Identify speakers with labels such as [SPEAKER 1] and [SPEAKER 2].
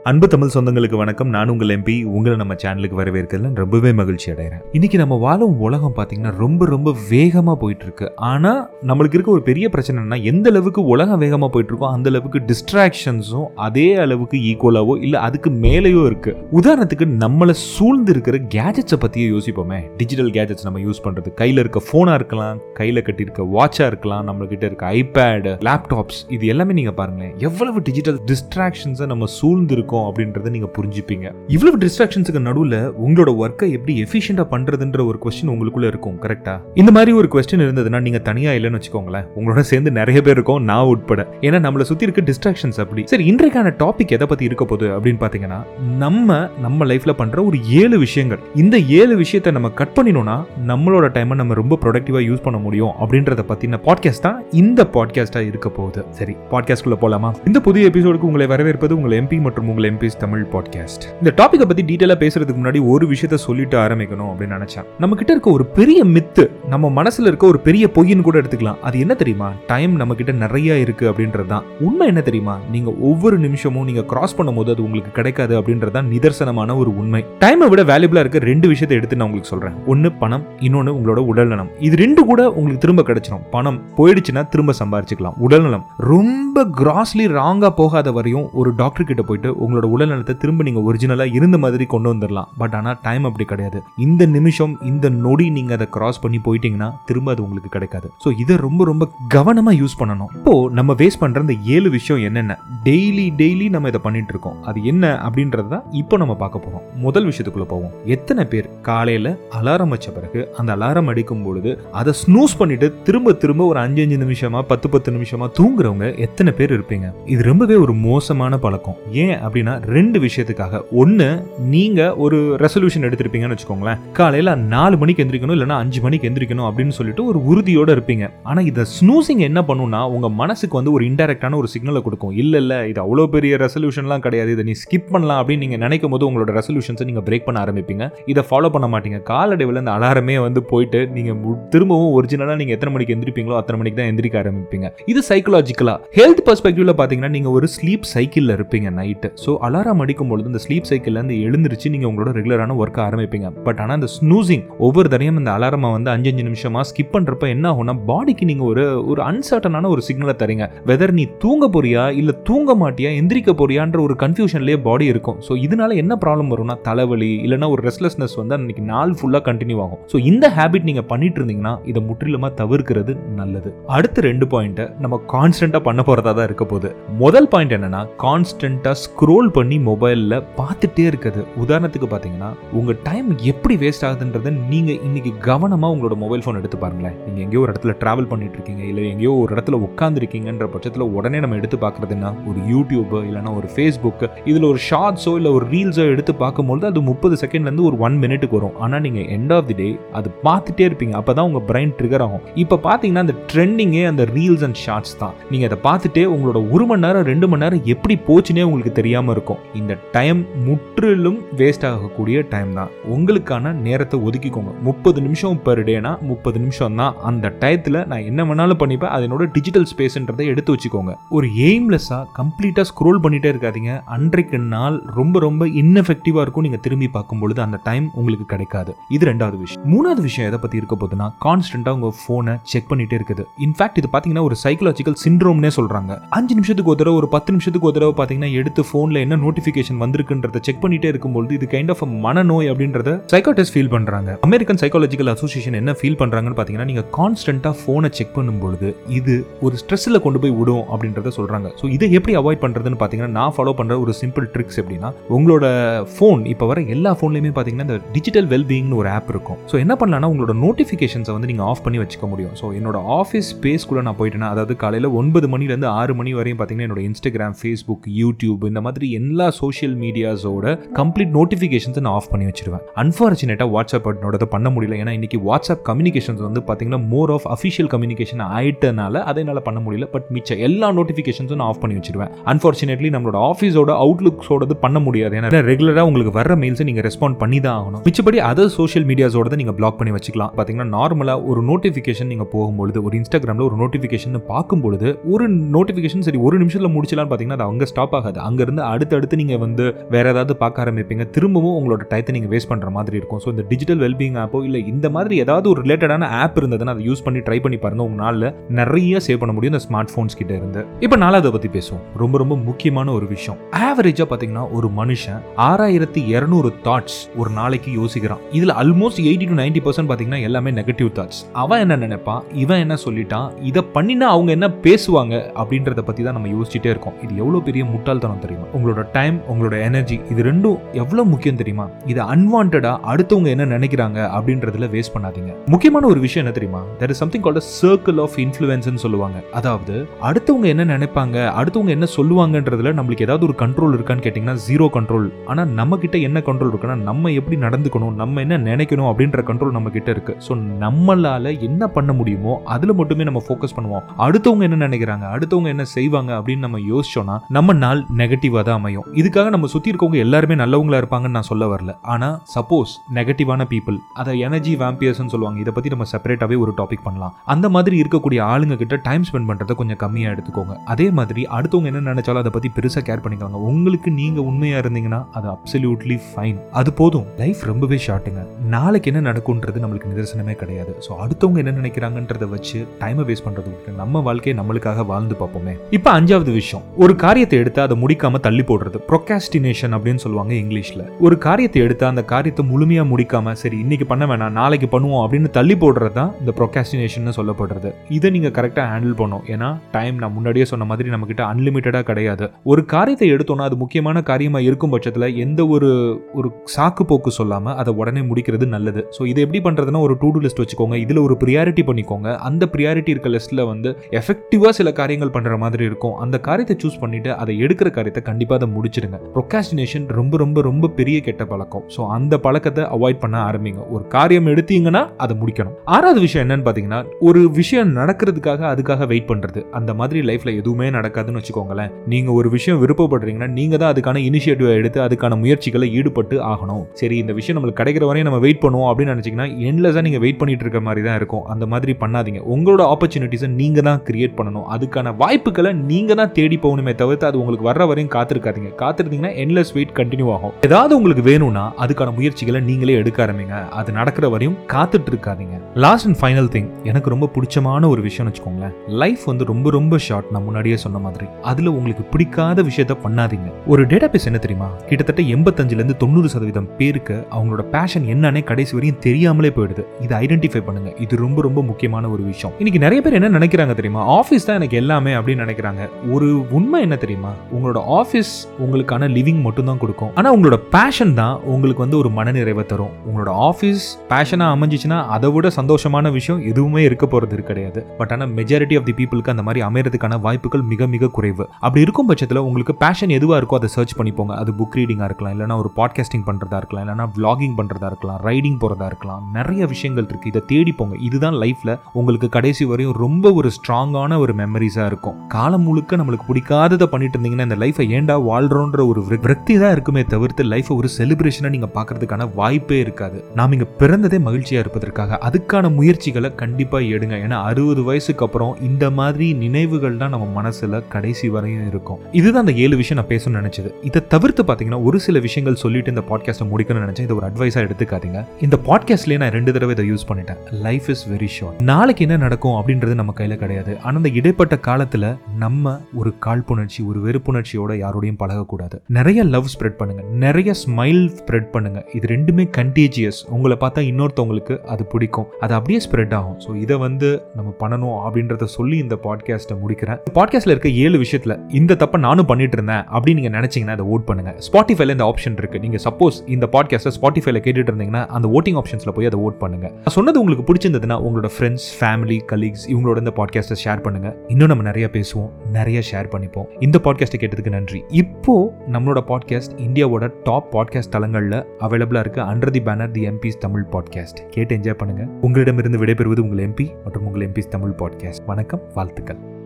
[SPEAKER 1] அன்பு தமிழ் சொந்தங்களுக்கு வணக்கம் நான் உங்கள் எம்பி உங்களை நம்ம சேனலுக்கு வரவேற்கிறதுல ரொம்பவே மகிழ்ச்சி அடைகிறேன் இன்னைக்கு நம்ம வாழும் உலகம் பார்த்தீங்கன்னா ரொம்ப ரொம்ப வேகமாக போயிட்டு இருக்கு ஆனால் நம்மளுக்கு இருக்க ஒரு பெரிய பிரச்சனைனா எந்த அளவுக்கு உலகம் வேகமாக போயிட்டு இருக்கோ அந்த அளவுக்கு டிஸ்ட்ராக்ஷன்ஸும் அதே அளவுக்கு ஈக்குவலாவோ இல்லை அதுக்கு மேலேயோ இருக்கு உதாரணத்துக்கு நம்மளை சூழ்ந்து இருக்கிற கேஜெட்ஸை பற்றியே யோசிப்போமே டிஜிட்டல் கேஜெட்ஸ் நம்ம யூஸ் பண்ணுறது கையில் இருக்க ஃபோனாக இருக்கலாம் கையில் கட்டியிருக்க வாட்சாக இருக்கலாம் நம்மகிட்ட இருக்க ஐபேடு லேப்டாப்ஸ் இது எல்லாமே நீங்கள் பாருங்களேன் எவ்வளவு டிஜிட்டல் டிஸ்ட்ராக்ஷன்ஸை நம்ம சூழ்ந்து இருக்கோம் அப்படின்றத நீங்கள் புரிஞ்சுப்பீங்க இவ்வளவு டிஸ்ட்ராக்ஷன்ஸுக்கு நடுவில் உங்களோட ஒர்க்கை எப்படி எஃபிஷியண்டாக பண்ணுறதுன்ற ஒரு கொஸ்டின் உங்களுக்குள்ள இருக்கும் கரெக்டா இந்த மாதிரி ஒரு கொஸ்டின் இருந்ததுன்னா நீங்கள் தனியாக இல்லைன்னு வச்சுக்கோங்களேன் உங்களோட சேர்ந்து நிறைய பேர் இருக்கும் நான் உட்பட ஏன்னா நம்மளை சுற்றி இருக்க டிஸ்ட்ராக்ஷன்ஸ் அப்படி சரி இன்றைக்கான டாபிக் எதை பற்றி இருக்க போகுது அப்படின்னு பார்த்தீங்கன்னா நம்ம நம்ம லைஃப்பில் பண்ணுற ஒரு ஏழு விஷயங்கள் இந்த ஏழு விஷயத்தை நம்ம கட் பண்ணினோம்னா நம்மளோட டைமை நம்ம ரொம்ப ப்ரொடக்டிவாக யூஸ் பண்ண முடியும் அப்படின்றத பற்றின பாட்காஸ்ட் தான் இந்த பாட்காஸ்ட்டாக இருக்க போகுது சரி பாட்காஸ்ட்குள்ளே போகலாமா இந்த புதிய எபிசோடுக்கு உங்களை வரவேற்பது உங்கள் எம்பி மற்றும் உங்கள் எம்பிஸ் தமிழ் பாட்காஸ்ட் இந்த டாப்பிக்கை பற்றி டீட்டெயிலாக பேசுறதுக்கு முன்னாடி ஒரு விஷயத்த சொல்லிட்டு ஆரம்பிக்கணும் அப்படின்னு நினச்சேன் நம்ம கிட்ட இருக்க ஒரு பெரிய மித்து நம்ம மனசுல இருக்க ஒரு பெரிய பொய்ன்னு கூட எடுத்துக்கலாம் அது என்ன தெரியுமா டைம் நம்ம கிட்ட நிறைய இருக்கு அப்படின்றது தான் உண்மை என்ன தெரியுமா நீங்க ஒவ்வொரு நிமிஷமும் நீங்க கிராஸ் பண்ணும்போது அது உங்களுக்கு கிடைக்காது அப்படின்றது தான் நிதர்சனமான ஒரு உண்மை டைமை விட வேல்யூபிளா இருக்க ரெண்டு விஷயத்தை எடுத்து நான் உங்களுக்கு சொல்றேன் ஒன்னு பணம் இன்னொன்னு உங்களோட உடல்நலம் இது ரெண்டு கூட உங்களுக்கு திரும்ப கிடைச்சிடும் பணம் போயிடுச்சுன்னா திரும்ப சம்பாரிச்சுக்கலாம் உடல்நலம் ரொம்ப கிராஸ்லி ராங்கா போகாத வரையும் ஒரு டாக்டர் கிட்ட போயிட்டு உங்களோட உடல்நலத்தை திரும்ப நீங்க ஒரிஜினலா இருந்த மாதிரி கொண்டு வந்துடலாம் பட் ஆனா டைம் அப்படி கிடையாது இந்த நிமிஷம் இந்த நொடி நீங்க அதை கிராஸ் பண்ணி போயிட்டீங்கன்னா திரும்ப அது உங்களுக்கு கிடைக்காது ஸோ இதை ரொம்ப ரொம்ப கவனமா யூஸ் பண்ணணும் இப்போ நம்ம வேஸ்ட் பண்ற இந்த ஏழு விஷயம் என்னென்ன டெய்லி டெய்லி நம்ம இதை பண்ணிட்டு இருக்கோம் அது என்ன அப்படின்றது தான் இப்போ நம்ம பார்க்க போறோம் முதல் விஷயத்துக்குள்ள போவோம் எத்தனை பேர் காலையில அலாரம் வச்ச பிறகு அந்த அலாரம் அடிக்கும் பொழுது அதை ஸ்னூஸ் பண்ணிட்டு திரும்ப திரும்ப ஒரு அஞ்சு அஞ்சு நிமிஷமா பத்து பத்து நிமிஷமா தூங்குறவங்க எத்தனை பேர் இருப்பீங்க இது ரொம்பவே ஒரு மோசமான பழக்கம் ஏன் அப்படின்னா ரெண்டு விஷயத்துக்காக ஒன்று நீங்க ஒரு ரெசல்யூஷன் எடுத்திருப்பீங்கன்னு வச்சுக்கோங்களேன் காலையில நாலு மணிக்கு எந்திரிக்கணும் இல்லைன்னா அஞ்சு மணிக்கு எந்திரிக்கணும் அப்படின்னு சொல்லிட்டு ஒரு உறுதியோட இருப்பீங்க ஆனா இதை ஸ்னூசிங் என்ன பண்ணும்னா உங்க மனசுக்கு வந்து ஒரு இன்டெரக்டான ஒரு சிக்னலை கொடுக்கும் இல்ல இல்ல இது அவ்வளோ பெரிய ரெசல்யூஷன்லாம் கிடையாது இதை நீ ஸ்கிப் பண்ணலாம் அப்படின்னு நீங்க நினைக்கும் போது உங்களோட ரெசல்யூஷன்ஸை நீங்க பிரேக் பண்ண ஆரம்பிப்பீங்க இதை ஃபாலோ பண்ண மாட்டீங்க காலடைவில் இந்த அலாரமே வந்து போயிட்டு நீங்க மு- திரும்பவும் ஒரிஜினலாக நீங்க எத்தனை மணிக்கு எந்திரிப்பீங்களோ அத்தனை மணிக்கு தான் எந்திரிக்க ஆரம்பிப்பீங்க இது சைக்கலாஜிக்கலா ஹெல்த் பர்ஸ்பெக்டிவ்ல பாத்தீங்கன்னா நீங்க ஒரு ஸ்லீப் சைக்கிள்ல இருப்பீங்க நைட்டு ஸோ அலாரம் அடிக்கும் பொழுது இந்த ஸ்லீப் சைக்கிள்ல இருந்து எழுந்திருச்சு நீங்க உங்களோட ரெகுலரான ஒர்க் ஆரம்பிப்பீங்க பட் ஆனா இந்த ஸ்னூசிங் ஒவ்வொரு தடையும் இந்த அலாரமா வந்து அஞ்சு அஞ்சு நிமிஷமா ஸ்கிப் பண்றப்ப என்ன ஆகும்னா பாடிக்கு நீங்க ஒரு ஒரு அன்சர்டனான ஒரு சிக்னலை தரீங்க வெதர் நீ தூங்க போறியா இல்ல தூங்க மாட்டியா எந்திரிக்க போறியான்ற ஒரு கன்ஃபியூஷன்லயே பாடி இருக்கும் ஸோ இதனால என்ன ப்ராப்ளம் வரும்னா தலைவலி இல்லைன்னா ஒரு ரெஸ்ட்லெஸ்னஸ் வந்து அன்னைக்கு நாள் ஃபுல்லா கண்டினியூ ஆகும் ஸோ இந்த ஹேபிட் நீங்க பண்ணிட்டு இருந்தீங்கன்னா இதை முற்றிலுமா தவிர்க்கிறது நல்லது அடுத்த ரெண்டு பாயிண்ட்டை நம்ம கான்ஸ்டன்டா பண்ண போறதா தான் இருக்க போகுது முதல் பாயிண்ட் என்னன்னா கான்ஸ்டன்டா ஸ்க்ரோல் பண்ணி மொபைல்ல பார்த்துட்டே இருக்குது உதாரணத்துக்கு பாத்தீங்கன்னா உங்க டைம் எப்படி வேஸ்ட் ஆகுதுன்றதை நீங்க இன்னைக்கு கவனமா உங்களோட மொபைல் ஃபோன் எடுத்து பாருங்களேன் நீங்க எங்கேயோ ஒரு இடத்துல டிராவல் பண்ணிட்டு இருக்கீங்க இல்ல எங்கேயோ ஒரு இடத்துல உட்காந்துருக்கீங்கன்ற பட்சத்துல உடனே நம்ம எடுத்து பார்க்கறதுன்னா ஒரு யூடியூப் இல்லைன்னா ஒரு ஃபேஸ்புக் இதுல ஒரு ஷார்ட்ஸோ இல்ல ஒரு ரீல்ஸோ எடுத்து பார்க்கும்போது அது முப்பது செகண்ட்ல இருந்து ஒரு ஒன் மினிட்டுக்கு வரும் ஆனா நீங்க எண்ட் ஆஃப் தி டே அது பார்த்துட்டே இருப்பீங்க அப்பதான் உங்க பிரைன் ட்ரிகர் ஆகும் இப்போ பாத்தீங்கன்னா அந்த ட்ரெண்டிங்கே அந்த ரீல்ஸ் அண்ட் ஷார்ட்ஸ் தான் நீங்க அதை பார்த்துட்டே உங்களோட ஒரு மணி நேரம் ரெண்டு மணி நேரம் எப்படி போச்சுனே உங்களுக்கு தெரியாம இருக்கும் இந்த டைம் முற்றிலும் வேஸ்ட் ஆகக்கூடிய டைம் தான் உங்களுக்கான நேரத்தை ஒதுக்கிக்கோங்க முப்பது நிமிஷம் பெர் டேனா முப்பது நிமிஷம் தான் அந்த டயத்தில் நான் என்ன வேணாலும் பண்ணிப்பேன் அது என்னோட டிஜிட்டல் ஸ்பேஸ்ன்றதை எடுத்து வச்சுக்கோங்க ஒரு எய்ம்லெஸ்ஸாக கம்ப்ளீட்டாக ஸ்க்ரோல் பண்ணிட்டே இருக்காதீங்க அன்றைக்கு நாள் ரொம்ப ரொம்ப இன்எஃபெக்டிவாக இருக்கும் நீங்கள் திரும்பி பார்க்கும் பொழுது அந்த டைம் உங்களுக்கு கிடைக்காது இது ரெண்டாவது விஷயம் மூணாவது விஷயம் எதை பற்றி இருக்க போகுதுன்னா கான்ஸ்டன்ட்டாக உங்கள் ஃபோனை செக் பண்ணிட்டே இருக்குது இன்ஃபேக்ட் இது பார்த்தீங்கன்னா ஒரு சைக்கலாஜிக்கல் சிண்ட்ரோம்னே சொல்கிறாங்க அஞ்சு நிமிஷத்துக்கு ஒரு தடவை ஒரு பத்து நிமிஷத்துக்கு ஒரு தடவை பார்த்தீங்கன்னா எடுத்து ஃபோனில் என்ன நோட்டிஃபிகேஷன் வந்திருக்குன்றத செக் பண்ணிட்டே இருக்கும்போது இது கைண்ட் ஆஃப் மனநோய் அப்படின்றத சைக்காட்டிஸ்ட் ஃபீல் பண்றாங்க அமெரிக்கன் சைக்காலஜிக்கல் அசோசியேஷன் என்ன ஃபீல் பண்றாங்கன்னு பார்த்தீங்கன்னா நீங்க கான்ஸ்டன்டா ஃபோனை செக் பண்ணும்பொழுது இது ஒரு ஸ்ட்ரெஸ்ல கொண்டு போய் விடும் அப்படின்றத சொல்றாங்க ஸோ இதை எப்படி அவாய்ட் பண்றதுன்னு பார்த்தீங்கன்னா நான் ஃபாலோ பண்ற ஒரு சிம்பிள் ட்ரிக்ஸ் எப்படின்னா உங்களோட ஃபோன் இப்போ வர எல்லா ஃபோன்லையுமே பார்த்தீங்கன்னா இந்த டிஜிட்டல் வெல்பீயிங்னு ஒரு ஆப் இருக்கும் ஸோ என்ன பண்ணலாம்னா உங்களோட நோட்டிஃபிகேஷன்ஸை வந்து நீங்கள் ஆஃப் பண்ணி வச்சுக்க முடியும் ஸோ என்னோட ஆஃபீஸ் ஸ்பேஸ்க்குள்ளே நான் போயிட்டேன்னா அதாவது காலையில் ஒன்பது மணிலேருந்து ஆறு மணி வரையும் பார்த்தீங்கன்னா என்னோட இன்ஸ்டாகிராம் ஃபேஸ்புக் யூடியூப் இந்த மாதிரி எல்லா சோஷியல் மீடியாஸோட கம்ப்ளீட் நோட்டிஃபிகேஷன்ஸை நான் ஆஃப் பண்ணி வச்சிருவேன் அன்ஃபார்ச்சுனேட்டாக வாட்ஸ்அப் என்னோட அதை பண்ண முடியல ஏன்னா இன்னைக்கு வாட்ஸ்அப் கம்யூனிகேஷன்ஸ் வந்து பார்த்தீங்கன்னா மோர் ஆஃப் அஃபிஷியல் கம்யூனிகேஷன் ஆயிட்டனால அதை என்னால் பண்ண முடியல பட் மிச்ச எல்லா நோட்டிஃபிகேஷன்ஸும் நான் ஆஃப் பண்ணி வச்சிருவேன் அன்ஃபார்ச்சுனேட்லி நம்மளோட ஆஃபீஸோட அவுட்லுக்ஸோடது பண்ண முடியாது ஏன்னா ரெகுலராக உங்களுக்கு வர மெயில்ஸை நீங்கள் ரெஸ்பாண்ட் பண்ணி தான் ஆகணும் மிச்சபடி அதர் சோஷியல் மீடியாஸோட நீங்கள் பிளாக் பண்ணி வச்சுக்கலாம் பார்த்தீங்கன்னா நார்மலாக ஒரு நோட்டிஃபிகேஷன் நீங்கள் போகும்பொழுது ஒரு இன்ஸ்டாகிராமில் ஒரு நோட்டிஃபிகேஷன் பார்க்கும்பொழுது ஒரு நோட்டிஃபிகேஷன் சரி ஒரு நிமிஷத்தில் முடிச்சலாம்னு பார்த்தீங்கன்னா அது அங்கே ஸ்டாப் ஆகாது அங்கேருந்து அடுத்தடுத்து நீங்கள் வந்து வேற ஏதாவது பார்க்க ஆரம்பிப்பீங்க திரும்பவும் உங்களோட டயத்தை நீங்கள் வேஸ்ட் பண்ணுற மாதிரி இருக்கும் ஸோ இந்த டிஜிட்டல் வெல்பீங் ஆப்போ இல்லை இந்த மாதிரி ஏதாவது ஒரு ரிலேட்டடான ஆப் இருந்ததுன்னா அதை யூஸ் பண்ணி ட்ரை பண்ணி பாருங்க உங்க நாளில் நிறைய சேவ் பண்ண முடியும் இந்த ஸ்மார்ட் ஃபோன்ஸ் கிட்ட இருந்து இப்போ நாலாவது பற்றி பேசுவோம் ரொம்ப ரொம்ப முக்கியமான ஒரு விஷயம் ஆவரேஜாக பார்த்தீங்கன்னா ஒரு மனுஷன் ஆறாயிரத்தி இரநூறு தாட்ஸ் ஒரு நாளைக்கு யோசிக்கிறான் இதில் almost eighty to ninety percent பார்த்தீங்கன்னா எல்லாமே நெகட்டிவ் தாட்ஸ் அவன் என்ன நினைப்பான் இவன் என்ன சொல்லிட்டான் இதை பண்ணினா அவங்க என்ன பேசுவாங்க அப்படின்றத பற்றி தான் நம்ம யோசிச்சுட்டே இருக்கோம் இது எவ்வளோ பெரிய முட்டாள்தனம் தெரியுமா உங்களோட டைம் உங்களோட எனர்ஜி இது ரெண்டும் எவ்வளோ முக்கியம் தெரியுமா இது அன்வான்டா அடுத்தவங்க என்ன நினைக்கிறாங்க அப்படின்றதுல வேஸ்ட் பண்ணாதீங்க முக்கியமான ஒரு விஷயம் என்ன தெரியுமா there is something called circle of இன்ஃப்ளூயன்ஸ்னு சொல்லுவாங்க அதாவது அடுத்தவங்க என்ன நினைப்பாங்க அடுத்தவங்க என்ன சொல்லுவாங்கன்றதுல நம்மளுக்கு ஏதாவது ஒரு கண்ட்ரோல் இருக்கான்னு கேட்டிங்கன்னா ஜீரோ கண்ட்ரோல் ஆனால் நம்ம கிட்ட என்ன கண்ட்ரோல் இருக்குன்னா நம்ம எப்படி நடந்துக்கணும் நம்ம என்ன நினைக்கணும் அப்படின்ற கண்ட்ரோல் நம்ம கிட்ட இருக்கு ஸோ நம்மளால என்ன பண்ண முடியுமோ அதுல மட்டுமே நம்ம ஃபோக்கஸ் பண்ணுவோம் அடுத்தவங்க என்ன நினைக்கிறாங்க அடுத்தவங்க என்ன செய்வாங்க அப்படின்னு நம்ம யோசிச்சோம்னா நம்ம நாள் நெகட்டிவாக தான் அமையும் இதுக்காக நம்ம சுற்றி இருக்கவங்க எல்லாருமே நல்லவங்களா இருப்பாங்கன்னு நான் சொல்ல வரல ஆனால் சப்போஸ் நெகட்டிவான பீப்புள் அதை எனர்ஜி வேம்பியர்ஸ்னு சொல்லுவாங்க இதை பற்றி நம்ம செப்பரேட்டாகவே ஒரு டாபிக் பண்ணலாம் அந்த மாதிரி இருக்கக்கூடிய ஆளுங்க கிட்ட டைம் ஸ்பெண்ட் பண்ணுறதை கொஞ்சம் கம்மியாக எடுத்துக்கோங்க அதே மாதிரி அடுத்தவங்க என்ன நினைச்சாலும் அதை பற்றி பெருசாக கேர் பண்ணிக்கோங்க உங்களுக்கு நீங்கள் உண்மையாக இருந்தீங்கன்னா அது அப்சல்யூட்லி ஃபைன் அது போதும் லைஃப் ரொம்பவே ஷார்ட்டுங்க நாளைக்கு என்ன நடக்கும்ன்றது நம்மளுக்கு நிதர்சனமே கிடையாது ஸோ அடுத்தவங்க என்ன நினைக்கிறாங்கன்றதை வச்சு டைமை வேஸ்ட் பண்ணுறது விட்டு நம்ம வாழ்க்கையை நம்மளுக்காக வாழ்ந்து பார்ப்போமே இப்போ அஞ்சாவது விஷயம் ஒரு காரியத்தை எடுத்து அதை முடிக்காம தள்ளி போடுறது ப்ரொகாஸ்டினேஷன் அப்படின்னு சொல்லுவாங்க இங்கிலீஷில் ஒரு காரியத்தை எடுத்து அந்த காரியத்தை முழுமையாக முடிக்காம சரி இன்னைக்கு பண்ண வேணாம் நாளைக்கு பண்ணுவோம் அப்படின்னு தள்ளி போடுறது தான் இந்த ப்ரொகாஸ்டினேஷன் சொல்லப்படுறது இதை நீங்கள் கரெக்டாக ஹேண்டில் பண்ணும் ஏன்னா டைம் நான் முன்னாடியே சொன்ன மாதிரி நம்ம கிட்ட அன்லிமிட்டடாக கிடையாது ஒரு காரியத்தை எடுத்தோம்னா அது முக்கியமான காரியமாக இருக்கும் பட்சத்தில் எந்த ஒரு ஒரு சாக்கு போக்கு சொல்லாமல் அதை உடனே முடிக்கிறது நல்லது ஸோ இதை எப்படி பண்ணுறதுன்னா ஒரு டூ டூ லிஸ்ட் வச்சுக்கோங்க இதில் ஒரு ப்ரியாரிட்டி பண்ணிக்கோங்க அந்த ப்ரியாரிட்டி இருக்க லிஸ்ட்டில் வந்து எஃபெக்டிவாக சில காரியங்கள் பண்ணுற மாதிரி இருக்கும் அந்த காரியத்தை சூஸ் பண்ணிட்டு அதை எடுக்கிற காரியத்தை கண்டிப்பாக அதை முடிச்சிடுங்க ப்ரொகாஸ்டினேஷன் ரொம்ப ரொம்ப ரொம்ப பெரிய கெட்ட பழக்கம் ஸோ அந்த பழக்கத்தை அவாய்ட் பண்ண ஆரம்பிங்க ஒரு காரியம் எடுத்தீங்கன்னா அதை முடிக்கணும் ஆறாவது விஷயம் என்னன்னு பார்த்தீங்கன்னா ஒரு விஷயம் நடக்கிறதுக்காக அதுக்காக வெயிட் பண்ணுறது அந்த மாதிரி லைஃப்பில் எதுவுமே நடக்காதுன்னு வச்சுக்கோங்களேன் நீங்கள் ஒரு விஷயம் விருப்பப்படுறீங்கன்னா நீங்கள் தான் அதுக்கான இனிஷியேட்டிவ் எடுத்து அதுக்கான முயற்சிகளை ஈடுபட்டு ஆகணும் சரி இந்த விஷயம் நம்மளுக்கு கிடைக்கிற வரையும் நம்ம வெயிட் பண்ணுவோம் அப்படின்னு நினச்சிங்கன்னா எண்ட்லெஸ்ஸாக நீங்கள் வெயிட் பண்ணிட்டு இருக்க மாதிரி தான் இருக்கும் அந்த மாதிரி பண்ணாதீங்க உங்களோட ஆப்பர்ச்சுனிட்டிஸை நீங்கள் தான் கிரியேட் பண்ணணும் அதுக்கான வாய்ப்புகளை நீங்கள் தான் தேடி போகணுமே தவிர்த்து அது உங்களுக்கு வர்ற வரையும் காத்திருக்காதீங்க காத்திருந்தீங்கன்னா என்லெஸ் வெயிட் கண்டினியூ ஆகும் ஏதாவது உங்களுக்கு வேணும்னா அதுக்கான முயற்சிகளை நீங்களே எடுக்க ஆரம்பிங்க அது நடக்கிற வரையும் காத்துட்டு இருக்காதீங்க லாஸ்ட் அண்ட் ஃபைனல் திங் எனக்கு ரொம்ப பிடிச்சமான ஒரு விஷயம்னு வச்சுக்கோங்களேன் லைஃப் வந்து ரொம்ப ரொம்ப ஷார்ட் நான் முன்னாடியே சொன்ன மாதிரி அதுல உங்களுக்கு பிடிக்காத விஷயத்த பண்ணாதீங்க ஒரு டேட்டா பேஸ் என்ன தெரியுமா கிட்டத்தட்ட எண்பத்தஞ்சுல இருந்து தொண்ணூறு சதவீதம் பேருக்கு அவங்களோட பேஷன் என்னன்னே கடைசி வரையும் தெரியாமலே போயிடுது இதை ஐடென்டிஃபை பண்ணுங்க இது ரொம்ப ரொம்ப முக்கியமான ஒரு விஷயம் இன்னைக்கு நிறைய பேர் என்ன நினைக்கிறாங்க தெரியுமா ஆஃபீஸ் தான் எனக்கு எல்லாமே அப்படின்னு நினைக்கிறாங்க ஒரு உண்மை என்ன தெரியுமா உங்களோட ஆஃபீஸ் உங்களுக்கான லிவிங் மட்டும் தான் கொடுக்கும் ஆனா உங்களோட பேஷன் தான் உங்களுக்கு வந்து ஒரு மனநிறைவை தரும் உங்களோட ஆஃபீஸ் பேஷனா அமைஞ்சிச்சுன்னா அதை விட சந்தோஷமான விஷயம் எதுவுமே இருக்க போறது கிடையாது பட் ஆனால் மெஜாரிட்டி ஆஃப் தி பீப்புளுக்கு அந்த மாதிரி அமையறதுக்கான வாய்ப்புகள் மிக மிக குறைவு அப்படி இருக்கும் பட்சத்தில் உங்களுக்கு பேஷன் எதுவாக இருக்கோ அதை சர்ச் பண்ணிப்போங்க அது புக் ரீடிங்காக இருக்கலாம் இல்லைனா ஒரு பாட்காஸ்டிங் பண்ணுறதா இருக்கலாம் இல்லைனா vlogging பண்ணுறதா இருக்கலாம் ரைடிங் போகிறதா இருக்கலாம் நிறைய விஷயங்கள் இருக்குது இதை தேடி போங்க இதுதான் லைஃப்பில் உங்களுக்கு கடைசி வரையும் ரொம்ப ஒரு ஸ்ட்ராங்கான ஒரு மெமரிஸாக இருக்கும் காலம் முழுக்க நம்மளுக்கு பிடிக்காததை பண்ணிட்டு இருந்தீங்கன்னா இந்த லைஃப்பை ஏண்டா வாழ்றோன்ற ஒரு விர- விரக்தி தான் இருக்குமே தவிர்த்து லைஃப்பை ஒரு செலிப்ரேஷனாக நீங்கள் பார்க்கறதுக்கான வாய்ப்பே இருக்காது நாம் இங்கே பிறந்ததே மகிழ்ச்சியாக இருப்பதற்காக அதுக்கான முயற்சிகளை கண்டிப்பாக எடுங்க ஏன்னா அறுபது வயசுக்கு அப்புறம் இந்த மாதிரி நினைவுகள் தான் நம்ம மனசுல கடைசி வரையும் இருக்கும் இதுதான் அந்த ஏழு விஷயம் நான் பேசணும்னு நினைச்சது இதை தவிர்த்து பார்த்தீங்கன்னா ஒரு சில விஷயங்கள் சொல்லிட்டு இந்த பாட்காஸ்ட்டை முடிக்கணும்னு நினைச்சேன் இது ஒரு அட்வைஸாக எடுத்துக்காதீங்க இந்த பாட்காஸ்ட்லேயே நான் ரெண்டு தடவை இதை யூஸ் பண்ணிட்டேன் லைஃப் இஸ் வெரி ஷார்ட் நாளைக்கு என்ன நடக்கும் அப்படின்றது நம்ம கையில் கிடையாது ஆனால் இந்த இடைப்பட்ட காலத்தில் நம்ம ஒரு காழ்ப்புணர்ச்சி ஒரு வெறுப்புணர்ச்சியோட யாரோடையும் பழகக்கூடாது நிறைய லவ் ஸ்ப்ரெட் பண்ணுங்க நிறைய ஸ்மைல் ஸ்ப்ரெட் பண்ணுங்க இது ரெண்டுமே கண்டேஜியஸ் உங்களை பார்த்தா இன்னொருத்தவங்களுக்கு அது பிடிக்கும் அது அப்படியே ஸ்ப்ரெட் ஆகும் ஸோ இதை வந்து நம்ம பண்ணணும் அப்படின்றத சொல்லி இந்த பாட்காஸ்ட்டை முடிக்கிறேன் பாட்காஸ்ட்ல இருக்க ஏழு விஷயத்துல இந்த தப்பை நானும் பண்ணிட்டு இருந்தேன் அப்படின்னு நீங்க நினைச்சீங்கன்னா அதை ஓட் பண்ணுங்க ஸ்பாட்டிஃபைல இந்த ஆப்ஷன் இருக்கு நீங்க சப்போஸ் இந்த பாட்காஸ்ட்டை ஸ்பாட்டிஃபைல கேட்டுட்டு இருந்தீங்கன்னா அந்த ஓட்டிங் ஆப்ஷன்ஸ்ல போய் அதை ஓட் பண்ணுங்க நான் சொன்னது உங்களுக்கு பிடிச்சிருந்ததுன்னா உங்களோட ஃப்ரெண்ட்ஸ் ஃபேமிலி கலீக்ஸ் இவங்களோட இந்த பாட்காஸ்ட்டை ஷேர் பண்ணுங்க இன்னும் நம்ம நிறைய பேசுவோம் நிறைய ஷேர் பண்ணிப்போம் இந்த பாட்காஸ்ட்டை கேட்டதுக்கு நன்றி இப்போ நம்மளோட பாட்காஸ்ட் இந்தியாவோட டாப் பாட்காஸ்ட் தளங்கள்ல அவைலபிளா இருக்கு அண்டர் தி பேனர் தி எம்பிஸ் தமிழ் பாட்காஸ்ட் கேட்டு என்ஜாய் பண்ணுங்க உங்களிடமிருந்து விடைபெறுவது உங்கள் எம்பி மற்றும் உங்கள் எம்பிஸ் தமிழ் பாட்காஸ்ட் வணக்கம் வாழ்த்துக்கள்